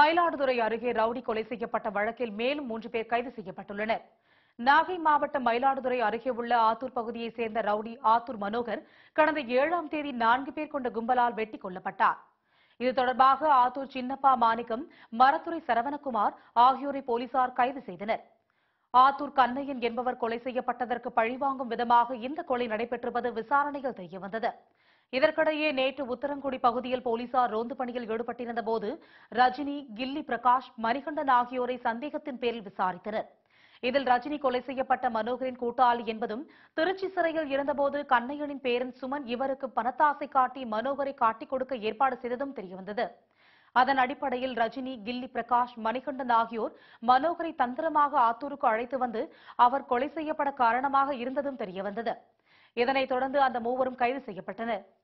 மயிலாடுதுறை அருகே ரவுடி கொலை செய்யப்பட்ட வழக்கில் மேலும் மூன்று பேர் கைது செய்யப்பட்டுள்ளனர் நாகை மாவட்டம் மயிலாடுதுறை அருகே உள்ள ஆத்தூர் பகுதியைச் சேர்ந்த ரவுடி ஆத்தூர் மனோகர் கடந்த ஏழாம் தேதி நான்கு பேர் கொண்ட கும்பலால் வெட்டிக் கொல்லப்பட்டார் இது தொடர்பாக ஆத்தூர் சின்னப்பா மாணிக்கம் மரத்துறை சரவணகுமார் ஆகியோரை போலீசார் கைது செய்தனர் ஆத்தூர் கண்ணையன் என்பவர் கொலை செய்யப்பட்டதற்கு பழிவாங்கும் விதமாக இந்த கொலை நடைபெற்றிருப்பது விசாரணையில் தெரியவந்தது இதற்கிடையே நேற்று உத்தரங்குடி பகுதியில் போலீசார் ரோந்து பணியில் ஈடுபட்டிருந்த போது ரஜினி கில்லி பிரகாஷ் மணிகண்டன் ஆகியோரை சந்தேகத்தின் பேரில் விசாரித்தனர் இதில் ரஜினி கொலை செய்யப்பட்ட மனோகரின் கூட்டாளி என்பதும் திருச்சி சிறையில் இருந்தபோது கண்ணையனின் பேரன் சுமன் இவருக்கு பணத்தாசை காட்டி மனோகரை காட்டிக் கொடுக்க ஏற்பாடு செய்ததும் தெரியவந்தது அதன் அடிப்படையில் ரஜினி கில்லி பிரகாஷ் மணிகண்டன் ஆகியோர் மனோகரை தந்திரமாக ஆத்தூருக்கு அழைத்து வந்து அவர் கொலை செய்யப்பட காரணமாக இருந்ததும் தெரியவந்தது இதனைத் தொடர்ந்து அந்த மூவரும் கைது செய்யப்பட்டனர்